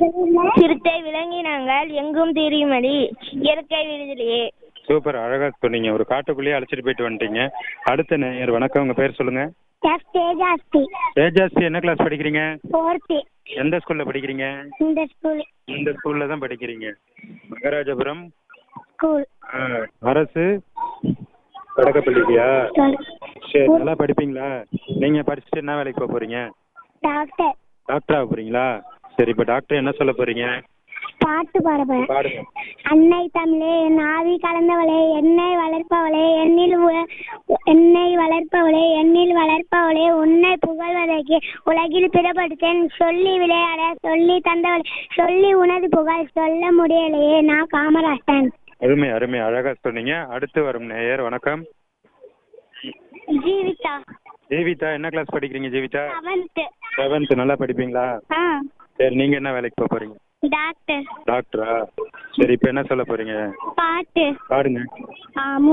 சிறுத்தை விலங்கினங்கள் எங்கும் தெரியுமடி இயற்கை விடுதலையே சூப்பர் அழகா சொன்னீங்க ஒரு காட்டுக்குள்ளேயே அழைச்சிட்டு போயிட்டு வந்துட்டீங்க அடுத்த நேயர் வணக்கம் உங்க பேர் சொல்லுங்க எஸ் தேஜாஸ்தி தேஜாஸ்தி என்ன கிளாஸ் படிக்கிறீங்க ஃபோர்த்து எந்த ஸ்கூல்ல படிக்கிறீங்க இந்த ஸ்கூல் இந்த ஸ்கூல்ல தான் படிக்கிறீங்க மகாராஜபுரம் ஸ்கூல் ஆ, அரசு தொடக்கப்பள்ளியா சரி நல்லா படிப்பீங்களா நீங்க படிச்சுட்டு என்ன வேலைக்கு போக போறீங்க டாக்டர் டாக்டர் ஆக போறீங்களா சரி இப்போ டாக்டர் என்ன சொல்ல போறீங்க பாட்டு பாடுவேன் பாடுங்க அன்னை தமிழே என் ஆவி கலந்தவளே என்னை வளர்ப்பவளே என்னில் உ- என்னை வளர்ப்பவளே என்னில் வளர்ப்பவளே உன்னை புகழ்வதற்கு உலகில் பிறப்படுத்தேன் சொல்லி விளையாட சொல்லி தந்தவளே சொல்லி உனது புகழ் சொல்ல முடியலையே நான் காமராஜன் அருமை அருமை அழகா சொன்னீங்க அடுத்து வரும் நேயர் வணக்கம் ஜீவிதா ஜீவிதா என்ன கிளாஸ் படிக்கிறீங்க ஜீவிதா செவன்த்து செவன்த் நல்லா படிப்பீங்களா ஆ சரி நீங்க என்ன வேலைக்கு போக போறீங்க டாக்டர் டாக்டரா சரி இப்போ என்ன சொல்ல போறீங்க பாட்டு பாடுங்க ஆ,